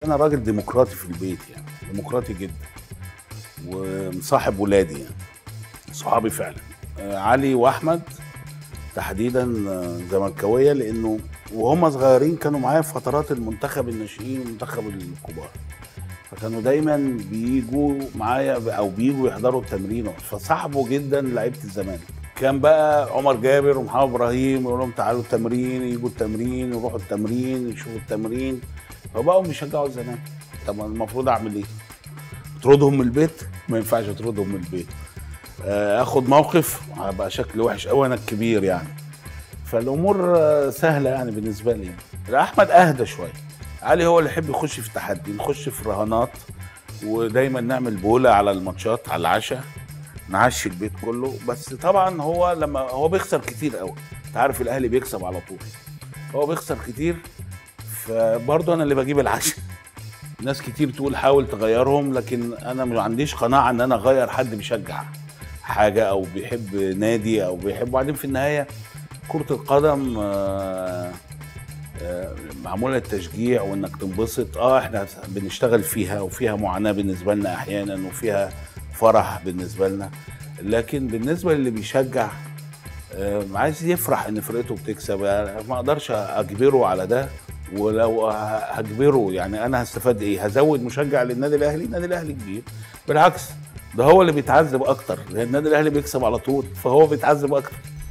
انا راجل ديمقراطي في البيت يعني ديمقراطي جدا ومصاحب ولادي يعني صحابي فعلا آه، علي واحمد تحديدا آه، زملكاويه لانه وهم صغيرين كانوا معايا في فترات المنتخب الناشئين والمنتخب الكبار فكانوا دايما بيجوا معايا او بيجوا يحضروا التمرين فصاحبوا جدا لعيبه الزمالك كان بقى عمر جابر ومحمد ابراهيم يقول لهم تعالوا التمرين يجوا التمرين يروحوا التمرين يشوفوا التمرين فبقوا بيشجعوا الزمالك طب المفروض اعمل ايه؟ اطردهم من البيت؟ ما ينفعش اطردهم من البيت آه، اخد موقف هبقى شكل وحش قوي انا الكبير يعني فالامور آه، سهله يعني بالنسبه لي لا، احمد اهدى شويه علي هو اللي يحب يخش في التحدي نخش في رهانات ودايما نعمل بوله على الماتشات على العشاء نعشي البيت كله بس طبعا هو لما هو بيخسر كتير قوي انت عارف الاهلي بيكسب على طول هو بيخسر كتير فبرضه انا اللي بجيب العشاء ناس كتير تقول حاول تغيرهم لكن انا ما عنديش قناعه ان انا اغير حد بيشجع حاجه او بيحب نادي او بيحب وبعدين في النهايه كره القدم آه، آه، معموله للتشجيع وانك تنبسط اه احنا بنشتغل فيها وفيها معاناه بالنسبه لنا احيانا وفيها فرح بالنسبه لنا لكن بالنسبه للي بيشجع آه، عايز يفرح ان فرقته بتكسب يعني ما اقدرش اجبره على ده ولو ه- هجبره يعني انا هستفاد ايه هزود مشجع للنادي الاهلي النادي الاهلي كبير بالعكس ده هو اللي بيتعذب اكتر لان النادي الاهلي بيكسب على طول فهو بيتعذب اكتر